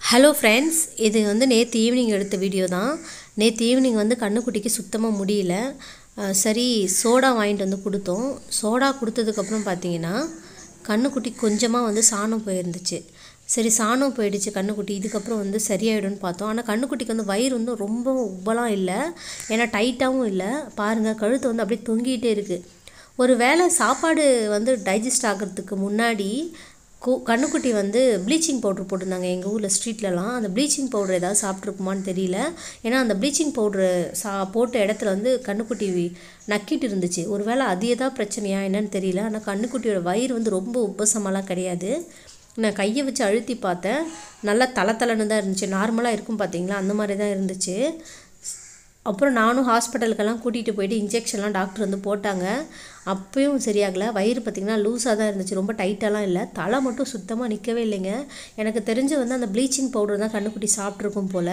hello friends இது வந்து நேற்று ஈவினிங் எடுத்த வீடியோ தான் நேற்று ஈவினிங் வந்து கண்ணுக்குட்டிக்கு சுத்தமாக முடியல அஹ் சரி சோடா வாங்கிட்டு வந்து கொடுத்தோம் சோடா கொடுத்ததுக்கப்புறம் பார்த்தீங்கன்னா கண்ணுக்குட்டி கொஞ்சமாக வந்து சாணம் போயிருந்துச்சு சரி சாணம் போயிடுச்சு கண்ணுக்குட்டி இதுக்கப்புறம் வந்து சரியாயிடும்னு பார்த்தோம் ஆனால் கண்ணுக்குட்டிக்கு வந்து வயிறு வந்து ரொம்ப உப்பலாம் இல்லை ஏன்னா டைட்டாகவும் இல்லை பாருங்கள் கழுத்து வந்து அப்படியே தொங்கிட்டே இருக்குது ஒரு வேளை சாப்பாடு வந்து டைஜஸ்ட் ஆகிறதுக்கு முன்னாடி கு கண்ணுக்குட்டி வந்து ப்ளீச்சிங் பவுட்ரு போட்டிருந்தாங்க எங்கள் ஊரில் ஸ்ட்ரீட்லலாம் அந்த ப்ளீச்சிங் பவுடர் ஏதாவது சாப்பிட்ருக்குமான்னு தெரியல ஏன்னா அந்த ப்ளீச்சிங் பவுட்ரு சா போட்ட இடத்துல வந்து கண்ணுக்குட்டி நக்கிட்டு இருந்துச்சு ஒரு வேளை அது ஏதாவது பிரச்சனையா என்னன்னு தெரியல ஆனால் கண்ணுக்குட்டியோட வயிறு வந்து ரொம்ப உப்பசமெல்லாம் கிடையாது நான் கையை வச்சு அழுத்தி பார்த்தேன் நல்லா தலை தலைன்னு தான் இருந்துச்சு நார்மலாக இருக்கும் பார்த்தீங்களா அந்த மாதிரி தான் இருந்துச்சு அப்புறம் நானும் ஹாஸ்பிட்டலுக்கெல்லாம் கூட்டிகிட்டு போயிட்டு இன்ஜெக்ஷன்லாம் டாக்டர் வந்து போட்டாங்க அப்பயும் சரியாகலை வயிறு பார்த்திங்கன்னா லூஸாக தான் இருந்துச்சு ரொம்ப டைட்டாலாம் இல்லை தலை மட்டும் சுத்தமாக நிற்கவே இல்லைங்க எனக்கு தெரிஞ்சு வந்து அந்த ப்ளீச்சிங் பவுடர் தான் கண்ணுக்குட்டி சாப்பிட்ருக்கும் போல்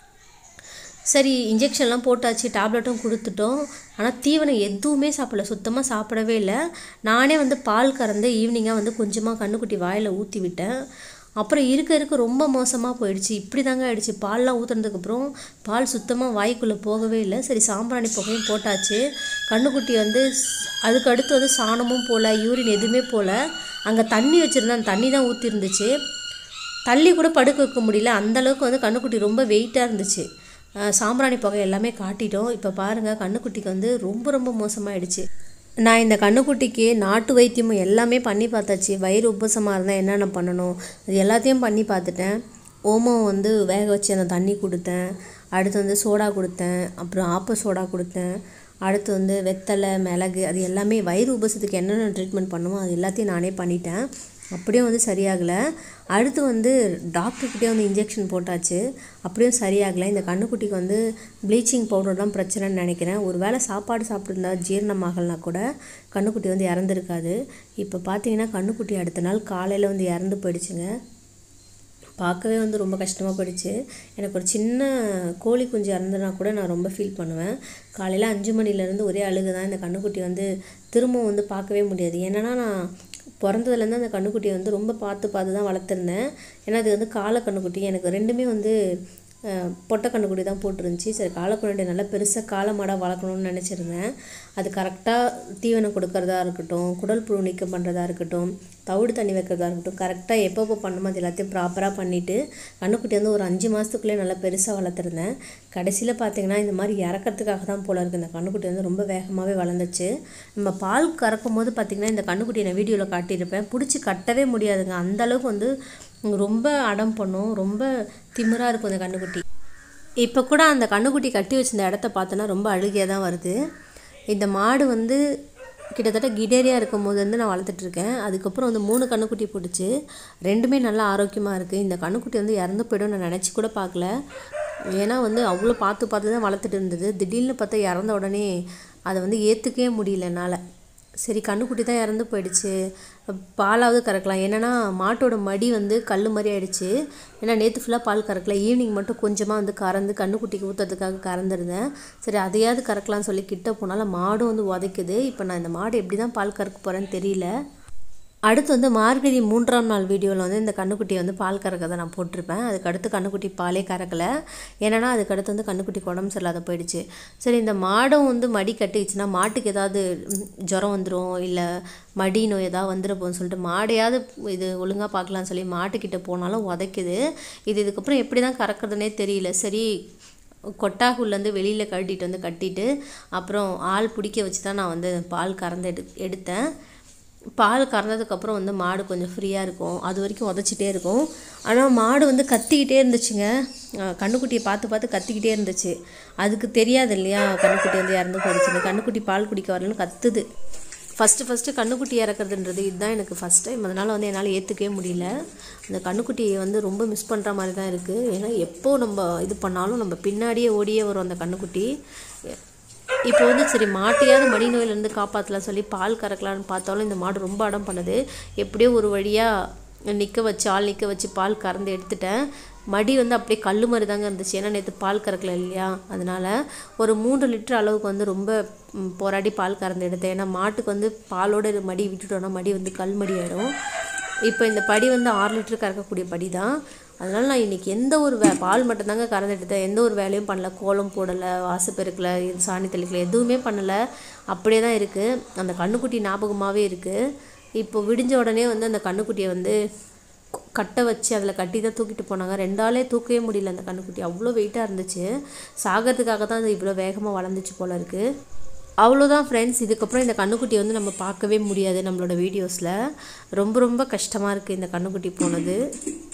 சரி இன்ஜெக்ஷன்லாம் போட்டாச்சு டேப்லெட்டும் கொடுத்துட்டோம் ஆனால் தீவனம் எதுவுமே சாப்பிடல சுத்தமாக சாப்பிடவே இல்லை நானே வந்து பால் கறந்து ஈவினிங்காக வந்து கொஞ்சமாக கண்ணுக்குட்டி வாயில் ஊற்றி விட்டேன் அப்புறம் இருக்க இருக்க ரொம்ப மோசமாக போயிடுச்சு இப்படி தாங்க ஆயிடுச்சு பால்லாம் ஊற்றுனதுக்கப்புறம் பால் சுத்தமாக வாய்க்குள்ளே போகவே இல்லை சரி சாம்பிராணி புகையும் போட்டாச்சு கண்ணுக்குட்டி வந்து ஸ்- அதுக்கு அடுத்து வந்து சாணமும் போகல யூரின் எதுவுமே போகல அங்கே தண்ணி வச்சுருந்தேன் அந்த தண்ணி தான் ஊற்றிருந்துச்சு தள்ளி கூட படுக்க வைக்க முடியல அந்த அளவுக்கு வந்து கண்ணுக்குட்டி ரொம்ப வெயிட்டாக இருந்துச்சு அஹ் சாம்பிராணி புகை எல்லாமே காட்டிட்டோம் இப்போ பாருங்கள் கண்ணுக்குட்டிக்கு வந்து ரொம்ப ரொம்ப மோசமாயிடுச்சு நான் இந்த கண்ணுக்குட்டிக்கு நாட்டு வைத்தியமும் எல்லாமே பண்ணி பார்த்தாச்சு வயிறு உப்பசமாக இருந்தால் என்னென்ன பண்ணணும் அது எல்லாத்தையும் பண்ணி பார்த்துட்டேன் ஓமம் வந்து வேக வச்சு அந்த தண்ணி கொடுத்தேன் அடுத்து வந்து சோடா கொடுத்தேன் அப்புறம் ஆப்ப சோடா கொடுத்தேன் அடுத்து வந்து வெத்தலை மிளகு அது எல்லாமே வயிறு உபசத்துக்கு என்னென்ன ட்ரீட்மெண்ட் பண்ணுமோ அது எல்லாத்தையும் நானே பண்ணிட்டேன் அப்படியும் வந்து சரியாகலை அடுத்து வந்து டாக்டர்கிட்டே வந்து இன்ஜெக்ஷன் போட்டாச்சு அப்படியும் சரியாகலை இந்த கண்ணுக்குட்டிக்கு வந்து ப்ளீச்சிங் பவுடர் தான் பிரச்சனைன்னு நினைக்கிறேன் ஒரு வேளை சாப்பாடு சாப்பிட்ருந்தா ஜீரணமாகலைனா கூட கண்ணுக்குட்டி வந்து இறந்துருக்காது இப்போ பார்த்தீங்கன்னா கண்ணுக்குட்டி அடுத்த நாள் காலையில் வந்து இறந்து போயிடுச்சுங்க பார்க்கவே வந்து ரொம்ப கஷ்டமாக போயிடுச்சு எனக்கு ஒரு சின்ன கோழி குஞ்சு இறந்துனா கூட நான் ரொம்ப ஃபீல் பண்ணுவேன் காலையில் அஞ்சு மணிலேருந்து ஒரே அழுகு தான் இந்த கண்ணுக்குட்டி வந்து திரும்பவும் வந்து பார்க்கவே முடியாது ஏன்னா நான் பிறந்ததுலேருந்து அந்த கண்ணுக்குட்டியை வந்து ரொம்ப பார்த்து பார்த்து தான் வளர்த்துருந்தேன் ஏன்னா அது வந்து காளை கண்ணுக்குட்டி எனக்கு ரெண்டுமே வந்து அஹ், பொட்டை கண்ணுக்குட்டி தான் போட்டிருந்துச்சி சரி காளைக்குட்டி நல்லா பெருசாக காளை மாடாக வளர்க்கணும்னு நினச்சிருந்தேன் அது கரெக்டாக தீவனம் கொடுக்கறதா இருக்கட்டும் குடல் புழு நீக்கம் பண்ணுறதா இருக்கட்டும் தவிடு தண்ணி வைக்கிறதா இருக்கட்டும் கரெக்டாக எப்பப்போ பண்ணுமோ அது எல்லாத்தையும் ப்ராப்பராக பண்ணிவிட்டு கண்ணுக்குட்டி வந்து ஒரு அஞ்சு மாதத்துக்குள்ளே நல்லா பெருசாக வளர்த்துருந்தேன் கடைசியில் பார்த்தீங்கன்னா இந்த மாதிரி இறக்கறதுக்காக தான் போல இருக்குது இந்த கண்ணுக்குட்டி வந்து ரொம்ப வேகமாகவே வளர்ந்துச்சு நம்ம பால் கறக்கும் போது பார்த்திங்கன்னா இந்த கண்ணுக்குட்டியை நான் வீடியோவில் காட்டியிருப்பேன் பிடிச்சி கட்டவே முடியாதுங்க அந்த அளவுக்கு வந்து ரொம்ப அடம் பண்ணும் ரொம்ப திமிராக இருக்கும் இந்த கண்ணுக்குட்டி இப்போ கூட அந்த கண்ணுக்குட்டி கட்டி வச்சிருந்த இடத்த பார்த்தோன்னா ரொம்ப அழுகையாக தான் வருது இந்த மாடு வந்து கிட்டத்தட்ட கிடேரியாக இருக்கும் போது வந்து நான் வளர்த்துட்ருக்கேன் அதுக்கப்புறம் வந்து மூணு கண்ணுக்குட்டி போட்டுச்சு ரெண்டுமே நல்லா ஆரோக்கியமாக இருக்குது இந்த கண்ணுக்குட்டி வந்து இறந்து போய்டும் நான் நினச்சி கூட பார்க்கல ஏன்னா வந்து அவ்வளோ பார்த்து பார்த்து தான் வளர்த்துட்டு இருந்தது திடீர்னு பார்த்தா இறந்த உடனே அதை வந்து ஏற்றுக்கவே முடியல என்னால் சரி கண்ணுக்குட்டி தான் இறந்து போயிடுச்சு பாலாவது கறக்கலாம் என்னென்னா மாட்டோட மடி வந்து கல் மாதிரி ஆயிடுச்சு ஏன்னா நேற்று ஃபுல்லாக பால் கறக்கல ஈவினிங் மட்டும் கொஞ்சமாக வந்து கறந்து கண்ணுக்குட்டிக்கு ஊற்றுறதுக்காக கறந்துருந்தேன் சரி அதையாவது கறக்கலாம்னு சொல்லி கிட்ட போனாலும் மாடும் வந்து உதைக்குது இப்போ நான் இந்த மாடு எப்படி தான் பால் கறக்க போகிறேன்னு தெரியல அடுத்து வந்து மார்கழி மூன்றாம் நாள் வீடியோவில் வந்து இந்த கண்ணுக்குட்டியை வந்து பால் கறக்கதை நான் போட்டிருப்பேன் அதுக்கு அடுத்து கண்ணுக்குட்டி பாலே கறக்கலை ஏன்னா அதுக்கு அடுத்து வந்து கண்ணுக்குட்டி உடம்பு சரியில்லாத போயிடுச்சு சரி இந்த மாடும் வந்து மடி கட்டிச்சுன்னா மாட்டுக்கு ஏதாவது ம், ஜுரம் வந்துடும் இல்லை மடி நோய் ஏதாவது வந்துட போகுதுன்னு சொல்லிட்டு மாடையாவது இது ஒழுங்காக பார்க்கலாம்னு சொல்லி மாட்டுக்கிட்ட போனாலும் உதைக்குது இது இதுக்கப்புறம் எப்படி தான் கறக்கிறதுனே தெரியல சரி கொட்டாகுள்ளேருந்து வெளியில் கழட்டிட்டு வந்து கட்டிட்டு அப்புறம் ஆள் பிடிக்க வச்சு தான் நான் வந்து பால் கறந்து எடு எடுத்தேன் பால் கறந்ததுக்கப்புறம் வந்து மாடு கொஞ்சம் ஃப்ரீயாக இருக்கும் அது வரைக்கும் உதச்சிட்டே இருக்கும் ஆனால் மாடு வந்து கத்திக்கிட்டே இருந்துச்சுங்க அஹ் கண்ணுக்குட்டியை பார்த்து பார்த்து கத்திக்கிட்டே இருந்துச்சு அதுக்கு தெரியாது இல்லையா கண்ணுக்குட்டி வந்து இறந்து போயிடுச்சுன்னு கண்ணுக்குட்டி பால் குடிக்க வரலன்னு கத்துது ஃபஸ்ட்டு ஃபஸ்ட்டு கண்ணுக்குட்டி இறக்குறதுன்றது இதுதான் எனக்கு ஃபஸ்ட் டைம் அதனால் வந்து என்னால் ஏற்றுக்கவே முடியல அந்த கண்ணுக்குட்டியை வந்து ரொம்ப மிஸ் பண்ணுற மாதிரி தான் இருக்குது ஏன்னா எப்போ நம்ம இது பண்ணாலும் நம்ம பின்னாடியே ஓடியே வரும் அந்த கண்ணுக்குட்டி இப்போ வந்து சரி மாட்டையாவது மடி நோயிலேருந்து காப்பாற்றலாம் சொல்லி பால் கறக்கலான்னு பார்த்தாலும் இந்த மாடு ரொம்ப அடம் பண்ணுது எப்படியோ ஒரு வழியாக நிற்க வச்சு ஆள் நிற்க வச்சு பால் கறந்து எடுத்துட்டேன் மடி வந்து அப்படியே கல் மாதிரி தாங்க இருந்துச்சு ஏன்னா நேற்று பால் கறக்கல இல்லையா அதனால ஒரு மூன்று லிட்டர் அளவுக்கு வந்து ரொம்ப ம், போராடி பால் கறந்து எடுத்தேன் ஏன்னா மாட்டுக்கு வந்து பாலோட இது மடி விட்டுட்டோன்னா மடி வந்து கல் மடி ஆகிடும் இப்போ இந்த படி வந்து ஆறு லிட்டர் கறக்கக்கூடிய படி தான் அதனால் நான் இன்றைக்கி எந்த ஒரு வே பால் மட்டும்தாங்க கறந்துட்டு எந்த ஒரு வேலையும் பண்ணல கோலம் போடலை வாசு பெருக்கலை சாணி தெளிக்கல எதுவுமே பண்ணலை அப்படியே தான் இருக்குது அந்த கண்ணுக்குட்டி ஞாபகமாகவே இருக்குது இப்போ விடிஞ்ச உடனே வந்து அந்த கண்ணுக்குட்டியை வந்து கட்டை வச்சு அதில் கட்டி தான் தூக்கிட்டு போனாங்க ரெண்டாலே தூக்கவே முடியல அந்த கண்ணுக்குட்டி அவ்வளோ வெயிட்டாக இருந்துச்சு சாகிறதுக்காக தான் அது இவ்வளோ வேகமாக வளர்ந்துச்சு போல இருக்குது அவ்வளோதான் ஃப்ரெண்ட்ஸ் இதுக்கப்புறம் இந்த கண்ணுக்குட்டியை வந்து நம்ம பார்க்கவே முடியாது நம்மளோட வீடியோஸில் ரொம்ப ரொம்ப கஷ்டமாக இருக்குது இந்த கண்ணுக்குட்டி போனது